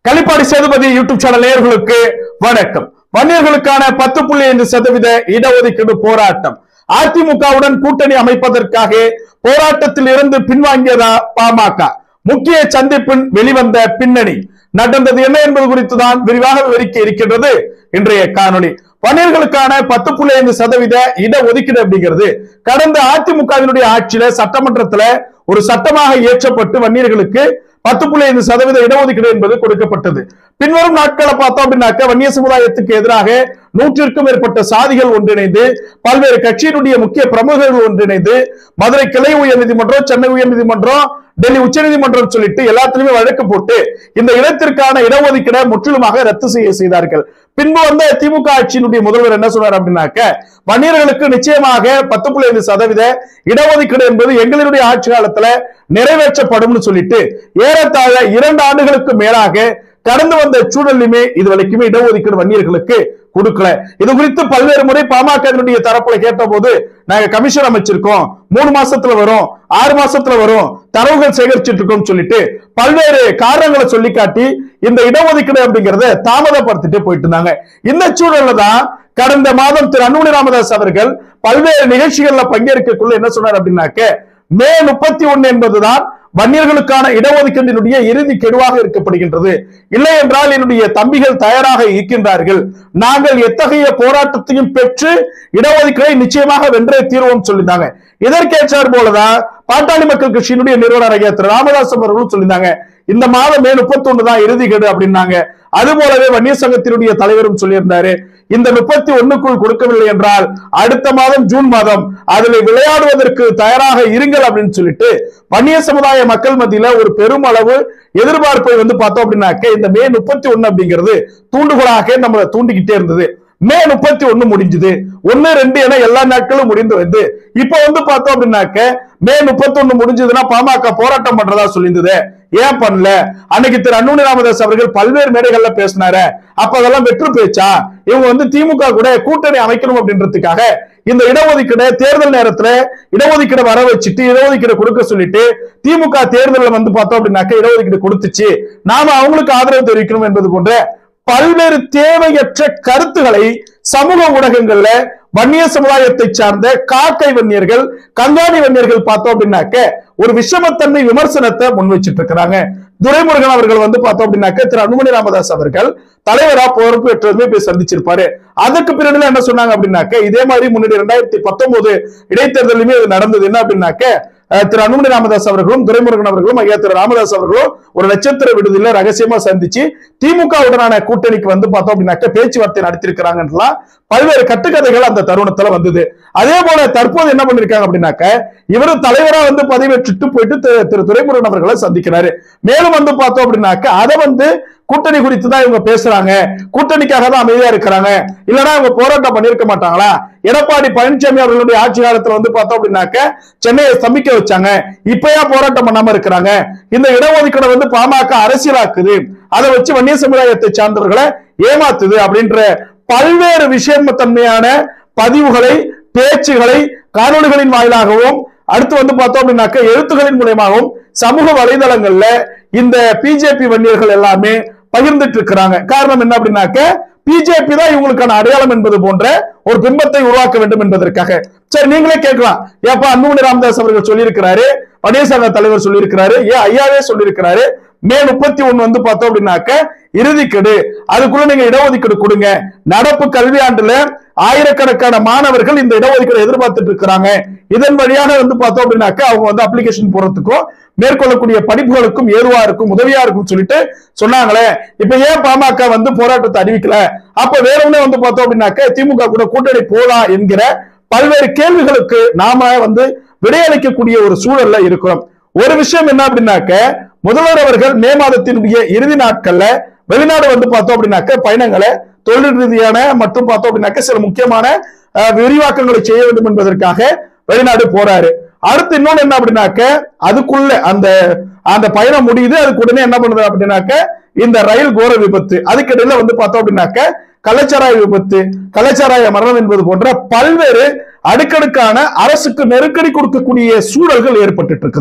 களிப்பாடி Sethupathi YouTube channel நேயர்களுக்கு வணக்கம் வன்னியர்களுக்கான பத்து புள்ளி ஐந்து சதவீத இடஒதுக்கீடு போராட்டம் அதிமுகவுடன் கூட்டணி அமைப்பதற்காக போராட்டத்தில் இருந்து பின்வாங்கியதா பாமக முக்கிய சந்திப்பின் வெளிவந்த பின்னணி நடந்தது என்ன என்பது குறித்து தான் விரிவாக விவரிக்க இருக்கின்றது இன்றைய காணொளி வன்னியர்களுக்கான பத்து புள்ளி ஐந்து சதவீத இடஒதுக்கீடு அப்படிங்கிறது கடந்த அதிமுகவினுடைய ஆட்சியில சட்டமன்றத்துல ஒரு சட்டமாக இயற்றப்பட்டு வன்னியர்களுக்கு பத்து புள்ளி ஐந்து சதவீத இடஒதுக்கீடு என்பது கொடுக்கப்பட்டது பின்வரும் நாட்களை பார்த்தோம் அப்படின்னாக்க வன்னிய சமுதாயத்துக்கு எதிராக நூற்றிற்கும் மேற்பட்ட சாதிகள் ஒன்றிணைந்து பல்வேறு கட்சியினுடைய முக்கிய பிரமுகர்கள் ஒன்றிணைந்து மதுரை கிளை உயர்நீதிமன்றம் சென்னை உயர்நீதிமன்றம் டெல்லி உச்சநீதிமன்றம் சொல்லிட்டு எல்லாத்திலுமே வழக்கு போட்டு இந்த இடத்திற்கான இடஒதுக்கீடை முற்றிலுமாக ரத்து செய்ய செய்தார்கள் பின்பு வந்த திமுக ஆட்சியினுடைய முதல்வர் என்ன சொன்னார் அப்படின்னாக்க வன்னியர்களுக்கு நிச்சயமாக பத்து புள்ளி ஐந்து சதவீத இடஒதுக்கீடு என்பது எங்களுடைய ஆட்சி காலத்துல நிறைவேற்றப்படும்னு சொல்லிட்டு ஏறத்தாழ இரண்டு ஆண்டுகளுக்கு மேலாக கடந்து வந்த சூழலுமே இது வரைக்குமே இடஒதுக்கீடு வன்னியர்களுக்கு கொடுக்கல இது குறித்து பல்வேறு முறை பாமகவினுடைய தரப்புல கேட்ட போது நாங்க கமிஷன் அமைச்சிருக்கோம் மூணு மாசத்துல வரும் ஆறு மாசத்துல வரும் தரவுகள் சேகரிச்சிட்டு இருக்கோம் சொல்லிட்டு பல்வேறு காரணங்களை சொல்லி காட்டி இந்த இடஒதுக்கீடு அப்படிங்கறத தாமதப்படுத்திட்டு போயிட்டு இருந்தாங்க இந்த சூழல்ல தான் கடந்த மாதம் திரு அன்புமணி ராமதாஸ் அவர்கள் பல்வேறு நிகழ்ச்சிகள்ல பங்கேற்கக்குள்ள என்ன சொன்னார் அப்படின்னாக்க மே முப்பத்தி ஒன்னு என்பதுதான் வன்னியர்களுக்கான இடஒதுக்கீட்டினுடைய இறுதி கெடுவாக இருக்கப்படுகின்றது இல்லை என்றால் என்னுடைய தம்பிகள் தயாராக இருக்கின்றார்கள் நாங்கள் எத்தகைய போராட்டத்தையும் பெற்று இடஒதுக்கீடை நிச்சயமாக வென்றே தீர்வோம் சொல்லியிருந்தாங்க இதற்கேற்றார் போலதான் பாட்டாளி மக்கள் கட்சியினுடைய நிறுவனர் ஐயா திரு ராமதாஸ் அவர்களும் சொல்லியிருந்தாங்க இந்த மாதம் மே முப்பத்தி ஒண்ணு தான் இறுதி கெடு அப்படின்னாங்க அது போலவே வன்னியர் சங்கத்தினுடைய தலைவரும் சொல்லியிருந்தாரு இந்த முப்பத்தி ஒண்ணுக்குள் கொடுக்கவில்லை என்றால் அடுத்த மாதம் ஜூன் மாதம் அதில் விளையாடுவதற்கு தயாராக இருங்கள் அப்படின்னு சொல்லிட்டு வன்னிய சமுதாய மக்கள் மத்தியில ஒரு பெருமளவு எதிர்பார்ப்பை வந்து பார்த்தோம் அப்படின்னாக்க இந்த மே முப்பத்தி ஒண்ணு அப்படிங்கிறது தூண்டுகோலாக நம்ம தூண்டிக்கிட்டே இருந்தது மே முப்பத்தி ஒண்ணு முடிஞ்சது ஒண்ணு ரெண்டு என எல்லா நாட்களும் முடிந்து வந்து இப்ப வந்து பார்த்தோம் அப்படின்னாக்க மே முப்பத்தி ஒண்ணு முடிஞ்சதுன்னா பாமக போராட்டம் பண்றதா சொல்லியிருந்தது ஏன் பண்ணல அன்னைக்கு திரு அன்புமணி ராமதாஸ் அவர்கள் பல்வேறு மேடைகள்ல பேசினாரு அப்ப அதெல்லாம் வெற்று பேச்சா இவங்க வந்து திமுக கூட கூட்டணி அமைக்கணும் அப்படின்றதுக்காக இந்த இடஒதுக்கீடு தேர்தல் நேரத்துல இடஒதுக்கீடு வர வச்சுட்டு இடஒதுக்கீடு கொடுக்க சொல்லிட்டு திமுக தேர்தலில் வந்து பார்த்தோம் அப்படின்னாக்க இடஒதுக்கீடு கொடுத்துச்சு நாம அவங்களுக்கு ஆதரவு தெரிவிக்கணும் என்பது போன்ற பல்வேறு தேவையற்ற கருத்துக்களை சமூக ஊடகங்கள்ல வன்னிய சமுதாயத்தை சார்ந்த காக்கை வன்னியர்கள் கங்காணி வன்னியர்கள் பார்த்தோம் அப்படின்னாக்க ஒரு விஷமத்தன்மை விமர்சனத்தை முன் வச்சிட்டு இருக்கிறாங்க துரைமுருகன் அவர்கள் வந்து பார்த்தோம் அப்படின்னாக்க திரு அன்புமணி ராமதாஸ் அவர்கள் தலைவரா பொறுப்பு பெற்றதுமே போய் சந்திச்சிருப்பாரு அதுக்கு பின்னாடி என்ன சொன்னாங்க அப்படின்னாக்க இதே மாதிரி முன்னாடி ரெண்டாயிரத்தி பத்தொன்பது இடைத்தேர்தலுமே இது நடந்தது என்ன அப்படின்னாக்க அஹ், திரு அன்புமணி ராமதாஸ் அவர்களும் துரைமுருகன் அவர்களும் ஐயா திரு ராமதாஸ் அவர்களும் ஒரு நட்சத்திர விடுதலை ரகசியமா சந்திச்சு திமுகவுடனான கூட்டணிக்கு வந்து பார்த்தோம் அப்படின்னாக்க பேச்சுவார்த்தை நடத்திருக்கிறாங்கலாம் பல்வேறு கட்டுக்கதைகள் அந்த தருணத்துல வந்தது அதே போல தற்போது என்ன பண்ணிருக்காங்க அப்படின்னாக்க இவரும் தலைவரா வந்து பதவியேற்றுட்டு போயிட்டு திரு- திரு துரைமுருகன் அவர்களை சந்திக்கிறாரு மேலும் வந்து பார்த்தோம் அப்படின்னாக்க அதை வந்து கூட்டணி குறித்து தான் இவங்க பேசுறாங்க கூட்டணிக்காக தான் அமைதியா இருக்கிறாங்க இல்லனா இவங்க போராட்டம் பண்ணிருக்க மாட்டாங்களா எடப்பாடி பழனிசாமி அவர்களுடைய ஆட்சி காலத்துல வந்து பார்த்தோம் அப்படின்னாக்க சென்னையை ஸ்தம்பிக்க வச்சாங்க இப்பயா போராட்டம் பண்ணாம இருக்கிறாங்க இந்த இடஒதுக்கீடை வந்து பாமக அரசியலாக்குது அதை வச்சு வன்னிய சமுதாயத்தை சார்ந்தவர்களை ஏமாத்துது அப்படின்ற பல்வேறு விஷயத்தன்மையான பதிவுகளை பேச்சுகளை காணொளிகளின் வாயிலாகவும் அடுத்து வந்து பார்த்தோம் அப்படின்னாக்க எழுத்துகளின் மூலியமாகவும் சமூக வலைதளங்கள்ல இந்த பிஜேபி வன்னியர்கள் எல்லாமே பகிர்ந்துட்டு இருக்கிறாங்க காரணம் என்ன அப்படின்னாக்க பிஜேபி தான் இவங்களுக்கான அடையாளம் என்பது போன்ற ஒரு பிம்பத்தை உருவாக்க வேண்டும் என்பதற்காக சரி நீங்களே கேட்கலாம் ஏப்பா அன்புமணி ராமதாஸ் அவர்கள் சொல்லியிருக்கிறாரு பன்னீர்செல்வ தலைவர் சொல்லியிருக்கிறாரு ஏன் ஐயாவே சொல்லியிருக்கிறாரு மே முப்பத்தி ஒண்ணு வந்து பார்த்தோம் அப்படின்னாக்க இறுதிக்கெடு அதுக்குள்ள நீங்க இடஒதுக்கீடு கொடுங்க நடப்பு கல்வியாண்டுல ஆயிரக்கணக்கான மாணவர்கள் இந்த இடஒதுக்கீடு எதிர்பார்த்துட்டு இருக்கிறாங்க இதன் வழியாக வந்து பார்த்தோம் அப்படின்னாக்க அவங்க வந்து அப்ளிகேஷன் போறதுக்கும் மேற்கொள்ளக்கூடிய படிப்புகளுக்கும் ஏதுவா இருக்கும் உதவியா இருக்கும் சொல்லிட்டு சொன்னாங்களே இப்ப ஏன் பாமக வந்து போராட்டத்தை அறிவிக்கல அப்ப வேற ஒண்ணே வந்து பார்த்தோம் அப்படின்னாக்க திமுக கூட கூட்டணி போலாம் என்கிற பல்வேறு கேள்விகளுக்கு நாம வந்து விடையளிக்கக்கூடிய ஒரு சூழல்ல இருக்கிறோம் ஒரு விஷயம் என்ன அப்படின்னாக்க முதல்வர் அவர்கள் மே மாதத்தினுடைய இறுதி நாட்கள்ல வெளிநாடு வந்து பார்த்தோம் அப்படின்னாக்க பயணங்களை தொழில் ரீதியான மற்றும் பார்த்தோம் அப்படின்னாக்க சில முக்கியமான அஹ், விரிவாக்கங்களை செய்ய வேண்டும் என்பதற்காக வெளிநாடு போறாரு அடுத்து இன்னொன்னு என்ன அப்படின்னாக்க அதுக்குள்ள அந்த அந்த பயணம் முடியுது அதுக்கு உடனே என்ன பண்ணுது அப்படின்னாக்க இந்த ரயில் கோர விபத்து அதுக்கிடையில வந்து பார்த்தோம் அப்படின்னாக்க கள்ளச்சாராய விபத்து கள்ளச்சாராய மரணம் என்பது போன்ற பல்வேறு அடுக்கடுக்கான அரசுக்கு நெருக்கடி கொடுக்கக்கூடிய சூழல்கள் ஏற்பட்டுட்டு இருக்குது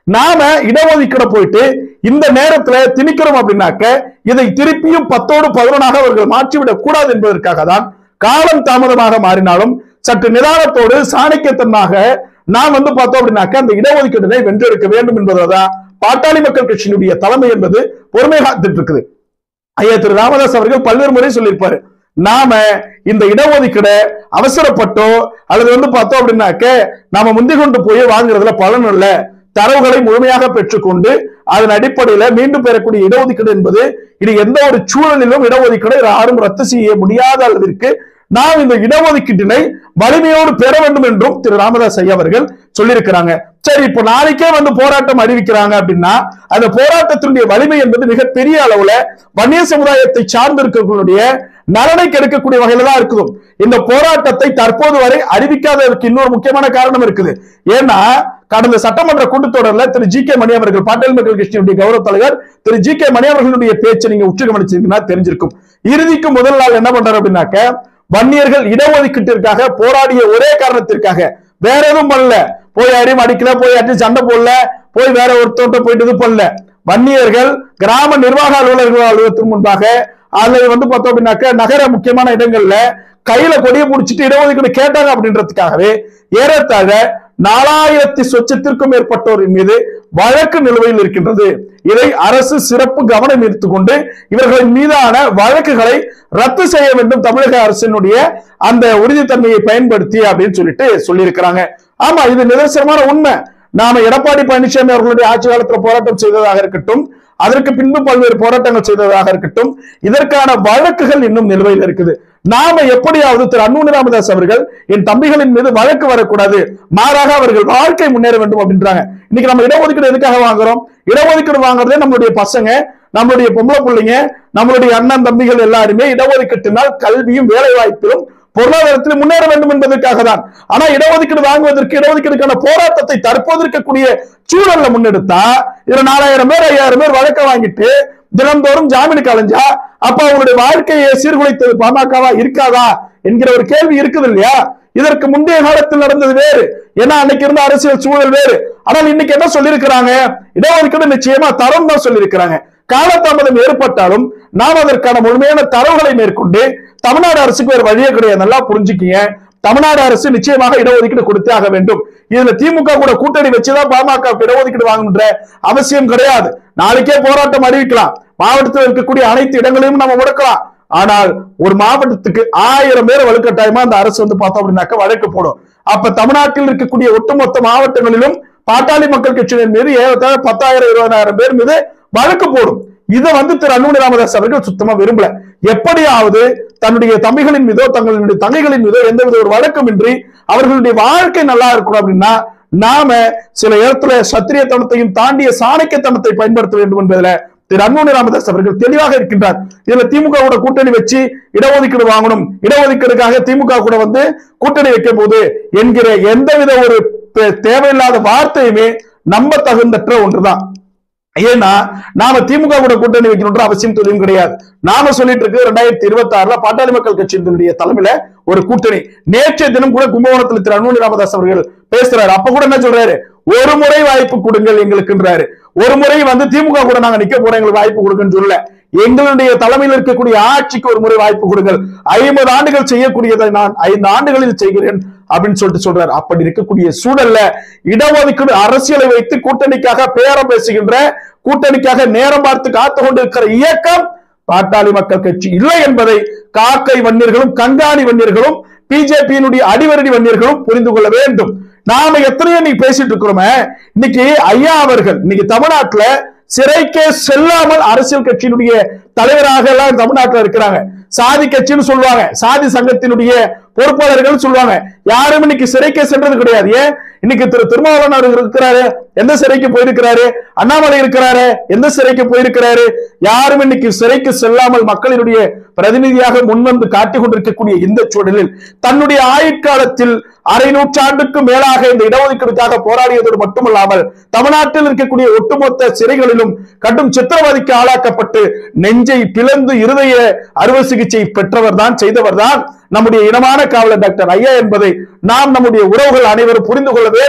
நாம இடஒதுக்கீட போயிட்டு இந்த நேரத்துல திணிக்கிறோம் அப்படின்னாக்க இதை திருப்பியும் பத்தோடு பதினொன்னாக அவர்கள் மாற்றிவிடக் கூடாது என்பதற்காக தான் காலம் தாமதமாக மாறினாலும் சற்று நிதானத்தோடு சாணக்கியத்தனாக நாம் வந்து பார்த்தோம் அப்படின்னாக்க அந்த இடஒதுக்கீட்டினை வென்றெடுக்க வேண்டும் என்பதுதான் பாட்டாளி மக்கள் கட்சியினுடைய தலைமை என்பது பொறுமை காத்துட்டு இருக்குது ஐயா திரு ராமதாஸ் அவர்கள் பல்வேறு முறை சொல்லியிருப்பாரு நாம இந்த இடஒதுக்கீடை அவசரப்பட்டோ அல்லது வந்து பார்த்தோம் அப்படின்னாக்க நாம முந்தி கொண்டு போய் வாங்குறதுல பலன் இல்ல தரவுகளை முழுமையாக பெற்றுக்கொண்டு அதன் அடிப்படையில மீண்டும் பெறக்கூடிய இடஒதுக்கீடு என்பது இது எந்த ஒரு சூழலிலும் இடஒதுக்கீடை யாரும் ரத்து செய்ய முடியாத அளவிற்கு நாம் இந்த இடஒதுக்கீட்டினை வலிமையோடு பெற வேண்டும் என்றும் திரு ராமதாஸ் ஐயா அவர்கள் சொல்லியிருக்கிறாங்க சரி இப்போ நாளைக்கே வந்து போராட்டம் அறிவிக்கிறாங்க அப்படின்னா அந்த போராட்டத்தினுடைய வலிமை என்பது மிகப்பெரிய அளவுல வன்னிய சமுதாயத்தை சார்ந்திருக்கக்கூடிய நலனை கெடுக்கக்கூடிய வகையில தான் இருக்குது இந்த போராட்டத்தை தற்போது வரை அறிவிக்காததற்கு இன்னொரு முக்கியமான காரணம் இருக்குது ஏன்னா கடந்த சட்டமன்ற கூட்டத்தொடர்ல திரு ஜி கே மணி அவர்கள் பாட்டாளி மக்கள் கட்சியினுடைய கௌரவ தலைவர் திரு ஜி கே மணி அவர்களுடைய பேச்சை நீங்க உற்று கவனிச்சீங்கன்னா தெரிஞ்சிருக்கும் இறுதிக்கு முதல் நாள் என்ன பண்றாரு அப்படின்னாக்க வன்னியர்கள் இடஒதுக்கீட்டிற்காக போராடிய ஒரே காரணத்திற்காக வேற எதுவும் பண்ணல போய் யாரையும் அடிக்கல போய் யாரையும் சண்டை போடல போய் வேற ஒருத்தவட்ட போயிட்டு இது பண்ணல வன்னியர்கள் கிராம நிர்வாக அலுவலர்கள் அலுவலகத்தின் முன்பாக அல்லது வந்து பார்த்தோம் அப்படின்னாக்க நகர முக்கியமான இடங்கள்ல கையில கொடியை பிடிச்சிட்டு இடஒதுக்கீடு கேட்டாங்க அப்படின்றதுக்காகவே ஏறத்தாழ நாலாயிரத்தி சொச்சத்திற்கும் மேற்பட்டோரின் மீது வழக்கு நிலுவையில் இருக்கின்றது இதை அரசு சிறப்பு கவனம் எடுத்துக்கொண்டு இவர்களின் மீதான வழக்குகளை ரத்து செய்ய வேண்டும் தமிழக அரசினுடைய அந்த உறுதித்தன்மையை பயன்படுத்தி அப்படின்னு சொல்லிட்டு சொல்லியிருக்கிறாங்க ஆமா இது நிதர்சனமான உண்மை நாம எடப்பாடி பழனிசாமி அவர்களுடைய ஆட்சி காலத்துல போராட்டம் செய்ததாக இருக்கட்டும் அதற்கு பின்பு பல்வேறு போராட்டங்கள் செய்ததாக இருக்கட்டும் இதற்கான வழக்குகள் இன்னும் நிலுவையில் இருக்குது நாம எப்படியாவது திரு அன்புமணி ராமதாஸ் அவர்கள் என் தம்பிகளின் மீது வழக்கு வரக்கூடாது மாறாக அவர்கள் வாழ்க்கை முன்னேற வேண்டும் அப்படின்றாங்க இன்னைக்கு நம்ம இடஒதுக்கீடு எதுக்காக வாங்குறோம் இடஒதுக்கீடு வாங்குறதே நம்மளுடைய பசங்க நம்மளுடைய பொம்பளை பிள்ளைங்க நம்மளுடைய அண்ணன் தம்பிகள் எல்லாருமே இடஒதுக்கீட்டினால் கல்வியும் வேலை வாய்ப்பிலும் பொருளாதாரத்தில் முன்னேற வேண்டும் என்பதற்காக தான் ஆனா இடஒதுக்கீடு வாங்குவதற்கு இடஒதுக்கீடுக்கான போராட்டத்தை தற்போது இருக்கக்கூடிய சூழல்ல முன்னெடுத்தா இதுல நாலாயிரம் பேர் ஐயாயிரம் பேர் வழக்க வாங்கிட்டு தினந்தோறும் ஜாமீனுக்கு அலைஞ்சா அப்ப அவங்களுடைய வாழ்க்கையை சீர்குலைத்தது பாமகவா இருக்காதா என்கிற ஒரு கேள்வி இருக்குது இல்லையா இதற்கு முந்தைய காலத்தில் நடந்தது வேறு ஏன்னா அன்னைக்கு இருந்த அரசியல் சூழல் வேறு ஆனால் இன்னைக்கு என்ன சொல்லியிருக்கிறாங்க இடஒதுக்கீடு நிச்சயமா தரம் தான் சொல்லியிருக்கிறாங்க காலதாமதம் ஏற்பட்டாலும் நாம் அதற்கான முழுமையான தரவுகளை மேற்கொண்டு தமிழ்நாடு அரசுக்கு வேறு வழியே கிடையாது நல்லா புரிஞ்சுக்கீங்க தமிழ்நாடு அரசு நிச்சயமாக இடஒதுக்கீடு கொடுத்தே ஆக வேண்டும் இதுல திமுக கூட கூட்டணி வச்சுதான் பாமக இடஒதுக்கீடு வாங்குன்ற அவசியம் கிடையாது நாளைக்கே போராட்டம் அறிவிக்கலாம் மாவட்டத்தில் இருக்கக்கூடிய அனைத்து இடங்களையும் நம்ம முடக்கலாம் ஆனால் ஒரு மாவட்டத்துக்கு ஆயிரம் பேர் வலுக்கட்டாயமா அந்த அரசு வந்து பார்த்தோம் அப்படின்னாக்க வழக்கு போடும் அப்ப தமிழ்நாட்டில் இருக்கக்கூடிய ஒட்டுமொத்த மாவட்டங்களிலும் பாட்டாளி மக்கள் கட்சியினர் மீது ஏறத்தாழ பத்தாயிரம் இருபதாயிரம் பேர் மீது வழக்கு போடும் இதை வந்து திரு அன்புமணி ராமதாஸ் அவர்கள் சுத்தமா விரும்பல எப்படியாவது தன்னுடைய தம்பிகளின் மீதோ தங்களுடைய தங்கைகளின் மீதோ எந்தவித ஒரு வழக்கமின்றி அவர்களுடைய வாழ்க்கை நல்லா இருக்கணும் அப்படின்னா நாம சில இடத்துல சத்திரியத்தனத்தையும் தாண்டிய சாணக்கியத்தனத்தை பயன்படுத்த வேண்டும் என்பதுல திரு அன்புமணி ராமதாஸ் அவர்கள் தெளிவாக இருக்கின்றார் இதுல திமுக கூட கூட்டணி வச்சு இடஒதுக்கீடு வாங்கணும் இடஒதுக்கீடுக்காக திமுக கூட வந்து கூட்டணி வைக்கும் போது என்கிற எந்தவித ஒரு தே- தேவையில்லாத வார்த்தையுமே நம்ப தகுந்தற்ற ஒன்றுதான் ஏன்னா நாம திமுக கூட கூட்டணி வைக்கணும்ன்ற அவசியம் துளியும் கிடையாது நாம சொல்லிட்டு இருக்கு ரெண்டாயிரத்தி இருபத்தி ஆறுல பாட்டாளி மக்கள் கட்சியினுடைய தலைமையில ஒரு கூட்டணி நேற்றைய தினம் கூட கும்பகோணத்தில் திரு அன்புமணி ராமதாஸ் அவர்கள் பேசுறாரு அப்ப கூட என்ன சொல்றாரு ஒரு முறை வாய்ப்பு கொடுங்கள் எங்களுக்குன்றாரு ஒரு முறை வந்து திமுக கூட நாங்க நிக்க போறோம் எங்களுக்கு வாய்ப்பு கொடுங்கன்னு சொல்லல எங்களுடைய தலைமையில் இருக்கக்கூடிய ஆட்சிக்கு ஒரு முறை வாய்ப்பு கொடுங்கள் ஐம்பது ஆண்டுகள் செய்யக்கூடியதை நான் ஐந்து ஆண்டுகளில் செய்கிறேன் அப்படின்னு சொல்லிட்டு சொல்றாரு அப்படி இருக்கக்கூடிய சூழல்ல இடஒதுக்கீடு அரசியலை வைத்து கூட்டணிக்காக பேரம் பேசுகின்ற கூட்டணிக்காக நேரம் பார்த்து காத்து கொண்டிருக்கிற இயக்கம் பாட்டாளி மக்கள் கட்சி இல்லை என்பதை காக்கை வன்னியர்களும் கண்காணி வன்னியர்களும் பிஜேபியினுடைய அடிவரடி வன்னியர்களும் புரிந்து கொள்ள வேண்டும் நாம எத்தனையோ இன்னைக்கு பேசிட்டு இருக்கிறோமே இன்னைக்கு ஐயா அவர்கள் இன்னைக்கு தமிழ்நாட்டுல சிறைக்கே செல்லாமல் அரசியல் கட்சியினுடைய தலைவராக எல்லாம் தமிழ்நாட்டுல இருக்கிறாங்க சாதி கட்சின்னு சொல்லுவாங்க சாதி சங்கத்தினுடைய பொறுப்பாளர்கள் சொல்லுவாங்க யாரும் இன்னைக்கு சிறைக்கே சென்றது கிடையாது ஏன் இன்னைக்கு திரு திருமாவளவன் அவர் இருக்கிறாரு எந்த சிறைக்கு போயிருக்கிறாரு அண்ணாமலை இருக்கிறாரு எந்த சிறைக்கு போயிருக்கிறாரு யாரும் இன்னைக்கு சிறைக்கு செல்லாமல் மக்களினுடைய பிரதிநிதியாக முன்வந்து காட்டிக் கொண்டிருக்கக்கூடிய இந்த சூழலில் தன்னுடைய ஆயுட்காலத்தில் அரை நூற்றாண்டுக்கு மேலாக இந்த இடஒதுக்கீடுக்காக போராடியதோடு மட்டுமல்லாமல் தமிழ்நாட்டில் இருக்கக்கூடிய ஒட்டுமொத்த சிறைகளிலும் கடும் சித்திரவதைக்கு ஆளாக்கப்பட்டு நெஞ்சை பிளந்து இருதய அறுவை சிகிச்சை பெற்றவர் தான் செய்தவர் தான் நம்முடைய இனமான காவலர் டாக்டர் ஐயா என்பதை நாம் நம்முடைய உறவுகள் அனைவரும் புரிந்து கொள்ள வேண்டும்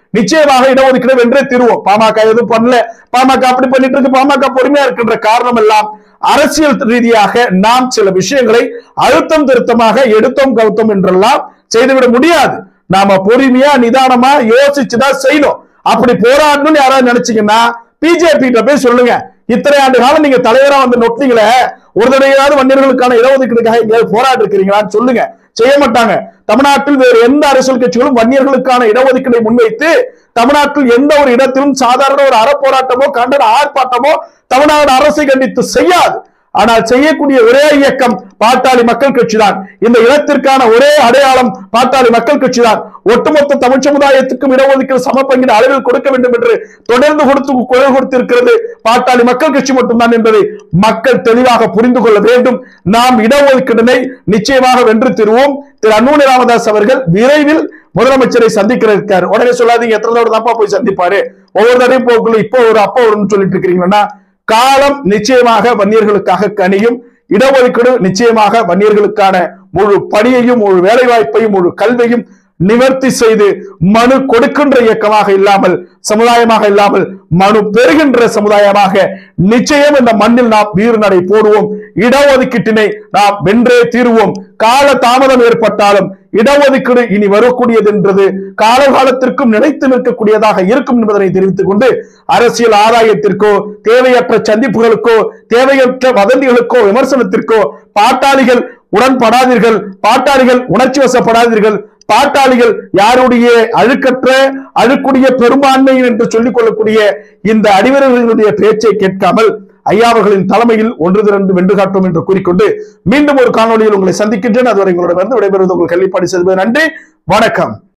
நிச்சயமாக இடஒதுக்கீடு வென்றே தீருவோம் பாமக எதுவும் பண்ணல பாமக அப்படி பண்ணிட்டு இருக்கு பாமக பொறுமையா இருக்கின்ற காரணம் எல்லாம் அரசியல் ரீதியாக நாம் சில விஷயங்களை அழுத்தம் திருத்தமாக எடுத்தோம் கவுத்தோம் என்றெல்லாம் செய்துவிட முடியாது நாம பொறுமையா நிதானமா யோசிச்சுதான் செய்யணும் அப்படி போராடணும்னு யாராவது நினைச்சீங்கன்னா பிஜேபி போய் சொல்லுங்க இத்தனை ஆண்டு காலம் நீங்க தலைவரா வந்து நொட்டிங்களே ஒரு தடவையாவது வன்னியர்களுக்கான இடஒதுக்கீடுக்காக எங்கேயாவது போராடி இருக்கிறீங்களான்னு சொல்லுங்க செய்ய மாட்டாங்க தமிழ்நாட்டில் வேறு எந்த அரசியல் கட்சிகளும் வன்னியர்களுக்கான இடஒதுக்கீடை முன்வைத்து தமிழ்நாட்டில் எந்த ஒரு இடத்திலும் சாதாரண ஒரு அறப்போராட்டமோ கண்டன ஆர்ப்பாட்டமோ தமிழ்நாடு அரசை கண்டித்து செய்யாது ஆனால் செய்யக்கூடிய ஒரே இயக்கம் பாட்டாளி மக்கள் கட்சி தான் இந்த இடத்திற்கான ஒரே அடையாளம் பாட்டாளி மக்கள் கட்சி தான் ஒட்டுமொத்த தமிழ் சமுதாயத்துக்கும் இடஒதுக்கீடு சமப்பங்கிற அளவில் கொடுக்க வேண்டும் என்று தொடர்ந்து கொடுத்து குரல் கொடுத்திருக்கிறது பாட்டாளி மக்கள் கட்சி மட்டும்தான் என்பதை மக்கள் தெளிவாக புரிந்து கொள்ள வேண்டும் நாம் இடஒதுக்கீட்டினை நிச்சயமாக வென்று தருவோம் திரு அன்புமணி ராமதாஸ் அவர்கள் விரைவில் முதலமைச்சரை சந்திக்கிற இருக்காரு உடனே சொல்லாதீங்க எத்தனை தடவை தான்ப்பா போய் சந்திப்பாரு ஒவ்வொரு தடவையும் போக்குள்ள இப்போ ஒரு அப்பா வரும்னு சொல்லிட்டு இருக்கிறீங்கன்னா காலம் நிச்சயமாக வன்னியர்களுக்காக கனியும் இடஒதுக்கீடு நிச்சயமாக வன்னியர்களுக்கான முழு பணியையும் முழு வேலை வாய்ப்பையும் முழு கல்வியும் நிவர்த்தி செய்து மனு கொடுக்கின்ற இயக்கமாக இல்லாமல் சமுதாயமாக இல்லாமல் மனு பெறுகின்ற சமுதாயமாக நிச்சயம் இந்த மண்ணில் நாம் வீறு நடை போடுவோம் இடஒதுக்கீட்டினை நாம் வென்றே தீருவோம் கால தாமதம் ஏற்பட்டாலும் இடஒதுக்கீடு இனி வரக்கூடியது என்றது காலகாலத்திற்கும் நிலைத்து நிற்கக்கூடியதாக இருக்கும் என்பதனை தெரிவித்துக் கொண்டு அரசியல் ஆதாயத்திற்கோ தேவையற்ற சந்திப்புகளுக்கோ தேவையற்ற வதந்திகளுக்கோ விமர்சனத்திற்கோ பாட்டாளிகள் உடன்படாதீர்கள் பாட்டாளிகள் உணர்ச்சி வசப்படாதீர்கள் பாட்டாளிகள் யாருடைய அழுக்கற்ற அழுக்குடைய பெரும்பான்மை என்று சொல்லிக் கொள்ளக்கூடிய இந்த அடிவர்களுடைய பேச்சை கேட்காமல் ஐயா அவர்களின் தலைமையில் ஒன்று திரண்டு வென்று காட்டும் என்று கூறிக்கொண்டு மீண்டும் ஒரு காணொலியில் உங்களை சந்திக்கின்றேன் அதுவரை உங்களிடமிருந்து விடைபெறுவது உங்கள் கல்விப்பாடி செல்வது நன்றி வணக்கம்